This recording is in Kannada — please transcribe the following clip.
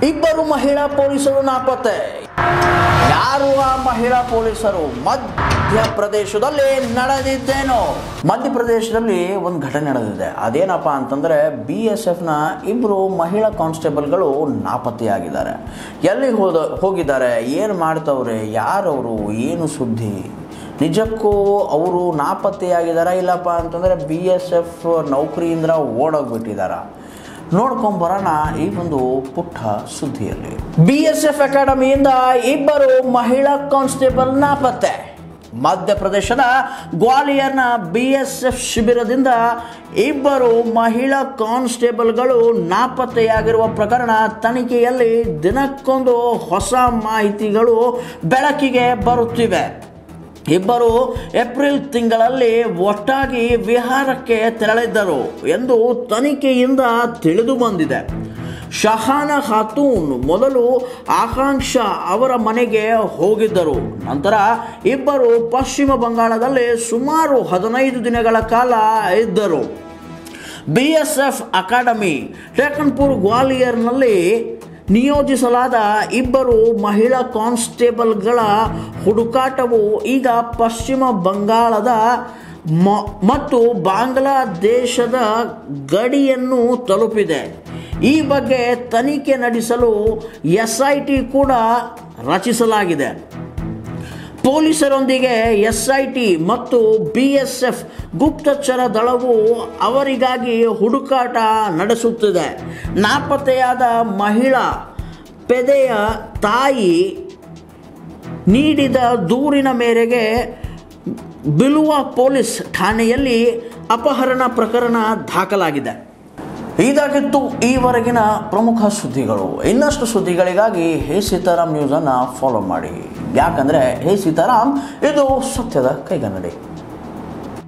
ಇಬ್ಬರು ಮಹಿಳಾ ಪೊಲೀಸರು ನಾಪತ್ತೆ ಯಾರು ಆ ಮಹಿಳಾ ಪೊಲೀಸರು ಮಧ್ಯಪ್ರದೇಶದಲ್ಲಿ ನಡೆದಿದ್ದೇನೋ ಮಧ್ಯಪ್ರದೇಶದಲ್ಲಿ ಒಂದು ಘಟನೆ ನಡೆದಿದೆ ಅದೇನಪ್ಪ ಅಂತಂದರೆ ಬಿ ಎಸ್ ಎಫ್ನ ಇಬ್ಬರು ಮಹಿಳಾ ಕಾನ್ಸ್ಟೇಬಲ್ಗಳು ನಾಪತ್ತೆಯಾಗಿದ್ದಾರೆ ಎಲ್ಲಿ ಹೋದ ಹೋಗಿದ್ದಾರೆ ಏನು ಮಾಡ್ತವ್ರೆ ಯಾರವರು ಏನು ಸುದ್ದಿ ನಿಜಕ್ಕೂ ಅವರು ನಾಪತ್ತೆಯಾಗಿದ್ದಾರಾ ಇಲ್ಲಪ್ಪ ಅಂತಂದರೆ ಬಿ ಎಸ್ ಎಫ್ ನೌಕರಿಯಿಂದ ಓಡೋಗ್ಬಿಟ್ಟಿದ್ದಾರಾ ನೋಡ್ಕೊಂಬರೋಣ ಈ ಒಂದು ಪುಟ್ಟ ಸುದ್ದಿಯಲ್ಲಿ ಬಿ ಎಸ್ ಎಫ್ ಅಕಾಡೆಮಿಯಿಂದ ಇಬ್ಬರು ಮಹಿಳಾ ಕಾನ್ಸ್ಟೇಬಲ್ ನಾಪತ್ತೆ ಮಧ್ಯಪ್ರದೇಶದ ಗ್ವಾಲಿಯರ್ನ ಬಿ ಎಸ್ ಎಫ್ ಶಿಬಿರದಿಂದ ಇಬ್ಬರು ಮಹಿಳಾ ಕಾನ್ಸ್ಟೇಬಲ್ಗಳು ನಾಪತ್ತೆಯಾಗಿರುವ ಪ್ರಕರಣ ತನಿಖೆಯಲ್ಲಿ ದಿನಕ್ಕೊಂದು ಹೊಸ ಮಾಹಿತಿಗಳು ಬೆಳಕಿಗೆ ಬರುತ್ತಿವೆ ಇಬ್ಬರು ಏಪ್ರಿಲ್ ತಿಂಗಳಲ್ಲಿ ಒಟ್ಟಾಗಿ ವಿಹಾರಕ್ಕೆ ತೆರಳಿದ್ದರು ಎಂದು ತನಿಖೆಯಿಂದ ತಿಳಿದು ಬಂದಿದೆ ಶಹಾನ ಖಾತೂನ್ ಮೊದಲು ಆಕಾಂಕ್ಷ ಅವರ ಮನೆಗೆ ಹೋಗಿದ್ದರು ನಂತರ ಇಬ್ಬರು ಪಶ್ಚಿಮ ಬಂಗಾಳದಲ್ಲಿ ಸುಮಾರು ಹದಿನೈದು ದಿನಗಳ ಕಾಲ ಇದ್ದರು B S F academy Tekanpur ಗ್ವಾಲಿಯರ್ನಲ್ಲಿ ನಿಯೋಜಿಸಲಾದ ಇಬ್ಬರು ಮಹಿಳಾ ಕಾನ್ಸ್ಟೇಬಲ್ಗಳ ಹುಡುಕಾಟವು ಈಗ ಪಶ್ಚಿಮ ಬಂಗಾಳದ ಮ- ಮತ್ತು ಬಾಂಗ್ಲಾದೇಶದ ಗಡಿಯನ್ನು ತಲುಪಿದೆ ಈ ಬಗ್ಗೆ ತನಿಖೆ ನಡೆಸಲು ಎಸ್ ಐ ಟಿ ಕೂಡ ರಚಿಸಲಾಗಿದೆ ಪೊಲೀಸರೊಂದಿಗೆ ಎಸ್ ಐ ಟಿ ಮತ್ತು ಬಿ ಎಸ್ ಎಫ್ ಗುಪ್ತಚರ ದಳವು ಅವರಿಗಾಗಿ ಹುಡುಕಾಟ ನಡೆಸುತ್ತಿದೆ ನಾಪತ್ತೆಯಾದ ಮಹಿಳಾ ಪೆದೆಯ ತಾಯಿ ನೀಡಿದ ದೂರಿನ ಮೇರೆಗೆ ಬಿಲುವ ಪೊಲೀಸ್ ಠಾಣೆಯಲ್ಲಿ ಅಪಹರಣ ಪ್ರಕರಣ ದಾಖಲಾಗಿದೆ ಇದಾಗಿತ್ತು ಈವರೆಗಿನ ಪ್ರಮುಖ ಸುದ್ದಿಗಳು ಇನ್ನಷ್ಟು ಸುದ್ದಿಗಳಿಗಾಗಿ ಹೇ ಸೀತಾರಾಮ್ ನ್ಯೂಸನ್ನು ಫಾಲೋ ಮಾಡಿ ಯಾಕಂದರೆ ಹೇ ಸೀತಾರಾಮ್ ಇದು ಸತ್ಯದ ಕೈಗನ್ನಡಿ